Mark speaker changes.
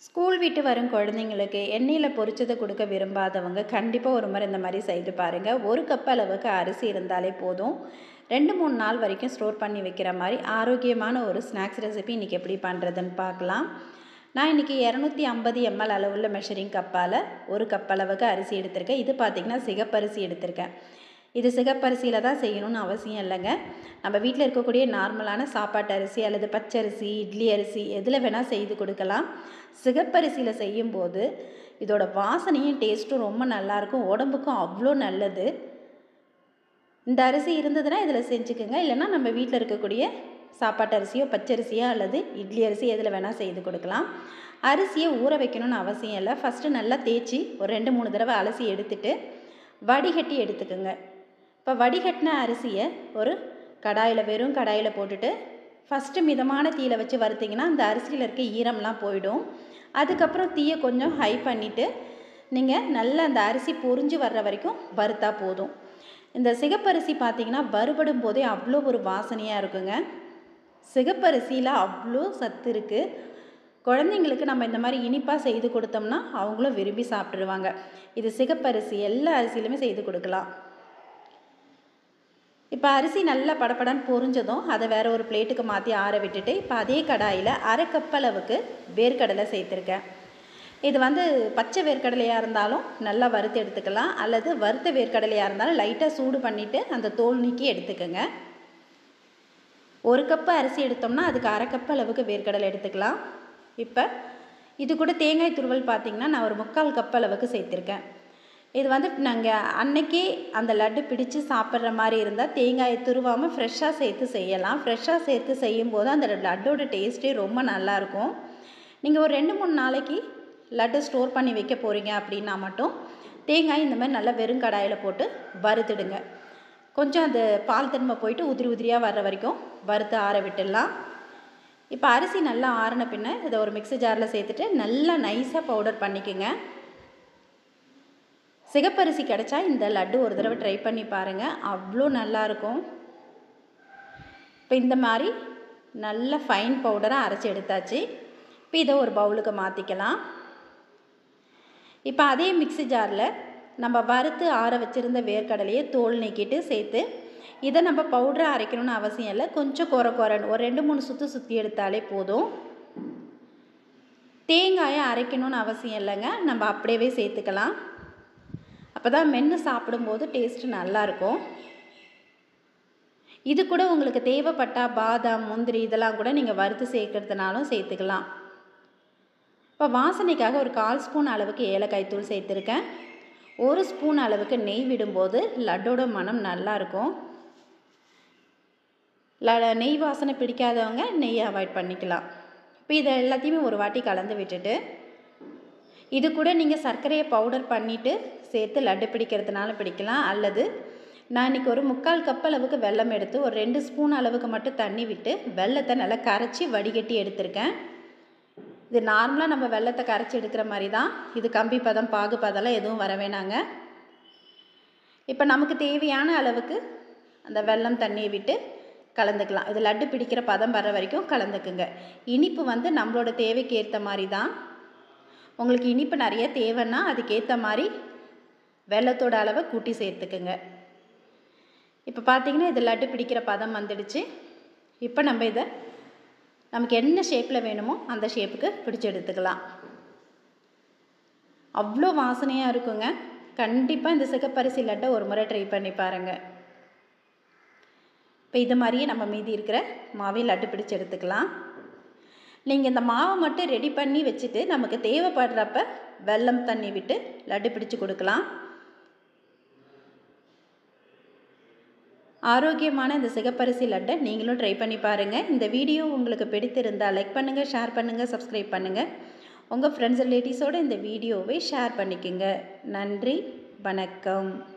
Speaker 1: school விட்டு வரும் குழந்தைங்களுக்கு எண்ணெயில் பொரிச்சதை கொடுக்க விரும்பாதவங்க கண்டிப்பாக ஒரு முறை இந்த மாதிரி செய்து பாருங்கள் ஒரு கப் அளவுக்கு அரிசி இருந்தாலே போதும் ரெண்டு மூணு நாள் வரைக்கும் ஸ்டோர் பண்ணி வைக்கிற மாதிரி ஆரோக்கியமான ஒரு ஸ்நாக்ஸ் ரெசிபி இன்றைக்கி எப்படி பண்ணுறதுன்னு பார்க்கலாம் நான் இன்றைக்கி இரநூத்தி ஐம்பது எம்எல் அளவுள்ள மெஷரிங் கப்பால் ஒரு கப் அளவுக்கு அரிசி எடுத்திருக்கேன் இது பார்த்திங்கன்னா சிகப்பரிசி எடுத்திருக்கேன் இது சிகப்பரிசியில் தான் செய்யணும்னு அவசியம் இல்லைங்க நம்ம வீட்டில் இருக்கக்கூடிய நார்மலான சாப்பாட்டு அரிசி அல்லது பச்சரிசி இட்லி அரிசி எதில் வேணால் செய்து கொடுக்கலாம் சிகப்பரிசியில் செய்யும்போது இதோட வாசனையும் டேஸ்ட்டும் ரொம்ப நல்லாயிருக்கும் உடம்புக்கும் அவ்வளோ நல்லது இந்த அரிசி இருந்ததுன்னா இதில் செஞ்சுக்கோங்க இல்லைன்னா நம்ம வீட்டில் இருக்கக்கூடிய சாப்பாட்டு அரிசியோ பச்சரிசியோ அல்லது இட்லி அரிசி எதில் வேணால் செய்து கொடுக்கலாம் அரிசியை ஊற வைக்கணும்னு அவசியம் இல்லை ஃபஸ்ட்டு நல்லா தேய்ச்சி ஒரு ரெண்டு மூணு தடவை அலசி எடுத்துட்டு வடிகட்டி எடுத்துக்கோங்க இப்போ வடிகட்டின அரிசியை ஒரு கடாயில் வெறும் கடாயில் போட்டுட்டு ஃபஸ்ட்டு மிதமான தீயில் வச்சு வறுத்திங்கன்னா அந்த அரிசியில் இருக்க ஈரம்லாம் போயிடும் அதுக்கப்புறம் தீயை கொஞ்சம் ஹை பண்ணிவிட்டு நீங்கள் நல்லா அந்த அரிசி பொறிஞ்சு வர்ற வரைக்கும் வறுத்தா போதும் இந்த சிகப்பரிசி பார்த்திங்கன்னா வறுபடும் போதே அவ்வளோ ஒரு வாசனையாக இருக்குங்க சிகப்பரிசியில் அவ்வளோ சத்து இருக்குது குழந்தைங்களுக்கு நம்ம இந்த மாதிரி இனிப்பாக செய்து கொடுத்தோம்னா அவங்களும் விரும்பி சாப்பிட்ருவாங்க இது சிகப்பரிசி எல்லா அரிசியிலுமே செய்து கொடுக்கலாம் இப்போ அரிசி நல்லா படப்படன்னு பொரிஞ்சதும் அதை வேறு ஒரு பிளேட்டுக்கு மாற்றி ஆற விட்டுட்டு இப்போ அதே கடாயில் அரை கப் அளவுக்கு வேர்க்கடலை சேர்த்துருக்கேன் இது வந்து பச்சை வேர்க்கடலையாக இருந்தாலும் நல்லா வறுத்து எடுத்துக்கலாம் அல்லது வறுத்த வேர்க்கடலையாக இருந்தாலும் லைட்டாக சூடு பண்ணிவிட்டு அந்த தோல் நீக்கி எடுத்துக்கோங்க ஒரு கப்பு அரிசி எடுத்தோம்னா அதுக்கு அரை கப் அளவுக்கு வேர்க்கடலை எடுத்துக்கலாம் இப்போ இது கூட தேங்காய் துருவல் பார்த்திங்கன்னா நான் ஒரு முக்கால் கப் அளவுக்கு சேர்த்துருக்கேன் இது வந்து நாங்கள் அன்னைக்கே அந்த லட்டு பிடிச்சு சாப்பிட்ற மாதிரி இருந்தால் தேங்காயை துருவாமல் ஃப்ரெஷ்ஷாக சேர்த்து செய்யலாம் ஃப்ரெஷ்ஷாக சேர்த்து செய்யும்போது அந்த லட்டோட டேஸ்ட்டே ரொம்ப நல்லாயிருக்கும் நீங்கள் ஒரு ரெண்டு மூணு நாளைக்கு லட்டு ஸ்டோர் பண்ணி வைக்க போகிறீங்க அப்படின்னா மட்டும் தேங்காய் இந்த மாதிரி நல்லா வெறும் கடாயில் போட்டு வறுத்துடுங்க கொஞ்சம் அந்த பால் தன்மை போயிட்டு உதிரி உதிரியாக வர்ற வரைக்கும் வறுத்து ஆற விட்டுடலாம் இப்போ அரிசி நல்லா ஆறின பின்ன இதை ஒரு மிக்ஸி ஜாரில் சேர்த்துட்டு நல்லா நைஸாக பவுடர் பண்ணிக்கோங்க சிகப்பரிசி கிடச்சா இந்த லட்டு ஒரு தடவை ட்ரை பண்ணி பாருங்கள் அவ்வளோ நல்லாயிருக்கும் இப்போ இந்த மாதிரி நல்ல ஃபைன் பவுடராக அரைச்சி எடுத்தாச்சு இப்போ இதை ஒரு பவுலுக்கு மாற்றிக்கலாம் இப்போ அதே மிக்ஸி ஜாரில் நம்ம வறுத்து ஆற வச்சுருந்த வேர்க்கடலையை தோல் நீக்கிட்டு சேர்த்து இதை நம்ம பவுடராக அரைக்கணும்னு அவசியம் இல்லை கொஞ்சம் குறை குறைன்னு ஒரு ரெண்டு மூணு சுற்றி சுற்றி எடுத்தாலே போதும் தேங்காயை அரைக்கணும்னு அவசியம் இல்லைங்க நம்ம அப்படியே சேர்த்துக்கலாம் அப்போ தான் மென்று சாப்பிடும்போது டேஸ்ட்டு நல்லாயிருக்கும் இது கூட உங்களுக்கு தேவைப்பட்டால் பாதாம் முந்திரி இதெல்லாம் கூட நீங்கள் வறுத்து சேர்க்கறதுனாலும் சேர்த்துக்கலாம் இப்போ வாசனைக்காக ஒரு கால் ஸ்பூன் அளவுக்கு ஏலக்காய் தூள் சேர்த்துருக்கேன் ஒரு ஸ்பூன் அளவுக்கு நெய் விடும்போது லட்டோட மனம் நல்லாயிருக்கும் ல நெய் வாசனை பிடிக்காதவங்க நெய் அவாய்ட் பண்ணிக்கலாம் இப்போ இதை எல்லாத்தையுமே ஒரு வாட்டி கலந்து விட்டுட்டு இது கூட நீங்கள் சர்க்கரையை பவுடர் பண்ணிவிட்டு சேர்த்து லட்டு பிடிக்கிறதுனால பிடிக்கலாம் அல்லது நான் இன்றைக்கி ஒரு முக்கால் கப் அளவுக்கு வெல்லம் எடுத்து ஒரு ரெண்டு ஸ்பூன் அளவுக்கு மட்டும் தண்ணி விட்டு வெள்ளத்தை நல்லா கரைச்சி வடிகட்டி எடுத்திருக்கேன் இது நார்மலாக நம்ம வெள்ளத்தை கரைச்சி எடுக்கிற மாதிரி தான் இது கம்பி பதம் பாகு பதம்லாம் எதுவும் வர வேணாங்க இப்போ நமக்கு தேவையான அளவுக்கு அந்த வெல்லம் தண்ணியை விட்டு கலந்துக்கலாம் இது லட்டு பிடிக்கிற பதம் வர வரைக்கும் கலந்துக்குங்க இனிப்பு வந்து நம்மளோட தேவைக்கு ஏற்ற மாதிரி தான் உங்களுக்கு இனிப்பு நிறைய தேவைன்னா அதுக்கேற்ற மாதிரி வெள்ளத்தோட அளவை கூட்டி சேர்த்துக்குங்க இப்போ பார்த்தீங்கன்னா இது லட்டு பிடிக்கிற பதம் வந்துடுச்சு இப்போ நம்ம இதை நமக்கு என்ன ஷேப்பில் வேணுமோ அந்த ஷேப்புக்கு பிடிச்சி எடுத்துக்கலாம் அவ்வளோ வாசனையாக இருக்குங்க கண்டிப்பாக இந்த சிகப்பரிசி லட்டை ஒரு முறை ட்ரை பண்ணி பாருங்கள் இப்போ இது மாதிரியே நம்ம மீதி இருக்கிற மாவையும் லட்டு பிடிச்சி எடுத்துக்கலாம் நீங்கள் இந்த மாவை மட்டும் ரெடி பண்ணி வச்சுட்டு நமக்கு தேவைப்படுறப்ப வெல்லம் தண்ணி விட்டு லட்டு பிடிச்சி கொடுக்கலாம் ஆரோக்கியமான இந்த சிகப்பரிசி லட்டை நீங்களும் ட்ரை பண்ணி பாருங்கள் இந்த வீடியோ உங்களுக்கு பிடித்திருந்தால் லைக் பண்ணுங்கள் ஷேர் பண்ணுங்கள் சப்ஸ்கிரைப் பண்ணுங்கள் உங்கள் ஃப்ரெண்ட்ஸ் ரிலேட்டிவ்ஸோடு இந்த வீடியோவை ஷேர் பண்ணிக்கோங்க நன்றி வணக்கம்